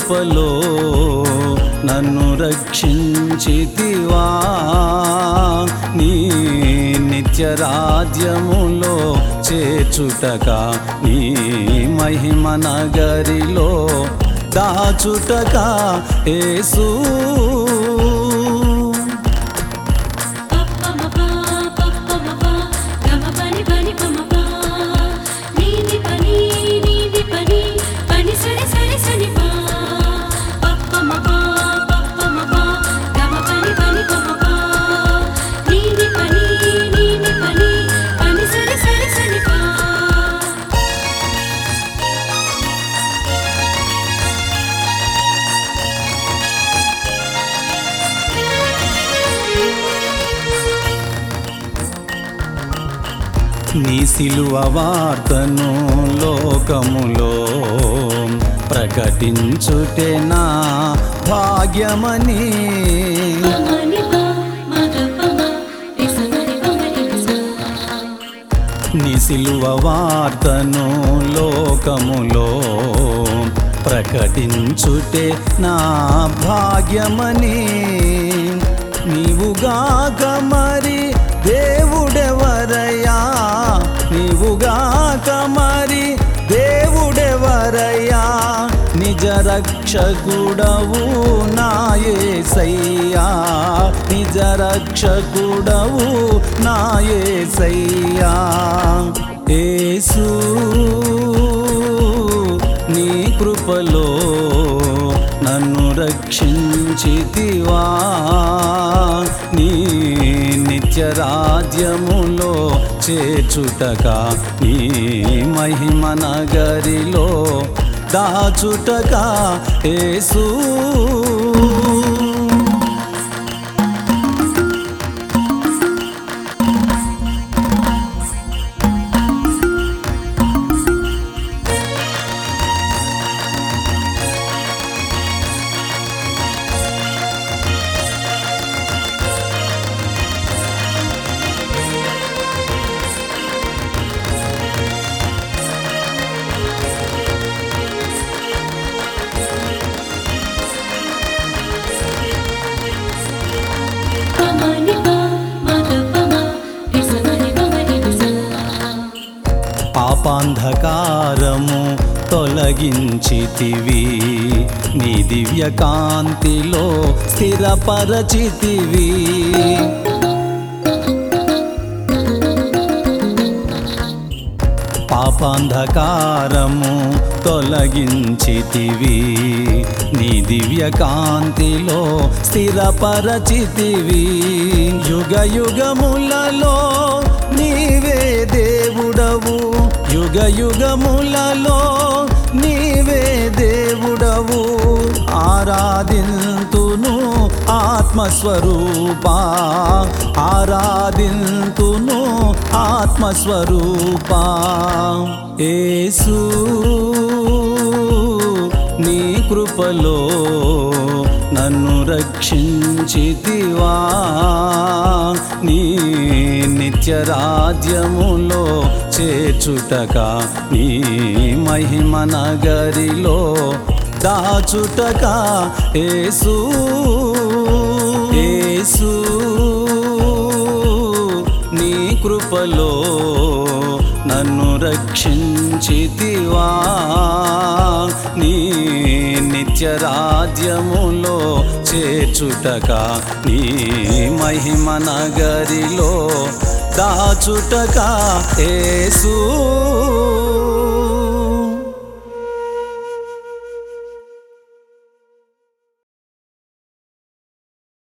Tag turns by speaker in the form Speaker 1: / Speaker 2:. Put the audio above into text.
Speaker 1: కృపలో నన్ను రక్షించితివా నీ నిత్య రాజ్యములో చేర్చుటక నీ మహిమ నగరిలో దాచుటక యేసు
Speaker 2: పప్పమపా పప్పమపా గమ పని పని పమపా నీది పని నీది పని పని సరి సరి సని పా పప్పమపా పప్పమపా గమ పని పని పమపా నీది పని నీది పని పని సరి సరి సని పా
Speaker 1: నీ సిలువ వార్తను లోకములో ప్రకటించుటే నా భాగ్యమని
Speaker 2: పమని పా మగ పమ రిసమరి పమరి రిసా
Speaker 1: నీ సిలువ వార్తను లోకములో ప్రకటించుటే నా భాగ్యమని నీవుగాక మరి దేవుడెవరయ్యా నీవుగాక మరి దేవుడెవరయ్యా నిజ రక్షకుడవు నాయసయ్యా నిజ రక్షకుడవు నాయసయ్యా యేసు నీ కృపలో నన్ను రక్షించితివా నీ నిత్య రాజ్యములో చేర్చుటక నీ మహిమ నగరిలో దాచుటక యేసు
Speaker 2: పమని పా మగ పమ రిసమరి పమరి రిసా
Speaker 1: పాపాంధకారము తొలగించితివి నీ దివ్య కాంతిలో స్థిరపరచితివి పాపాంధకారము తొలగించితివి నీ దివ్య కాంతిలో స్థిరపరచితివి యుగ యుగములలో నీవే దేవుడవు యుగ యుగములలో నీవే దేవుడవు ఆరాధింతును ఆత్మస్వరూపా ఆరాధింతును ఆత్మస్వరూపా యేసు నీ కృపలో నన్ను రక్షించితివా నీ నిత్య రాజ్యములో చేర్చుటక నీ మహిమ నగరిలో దాచుటక యేసు యేసు నీ కృపలో నన్ను రక్షించితివా నీ నిత్య రాజ్యములో చేర్చుటక నీ మహిమ నగరిలో దాచుటక యేసు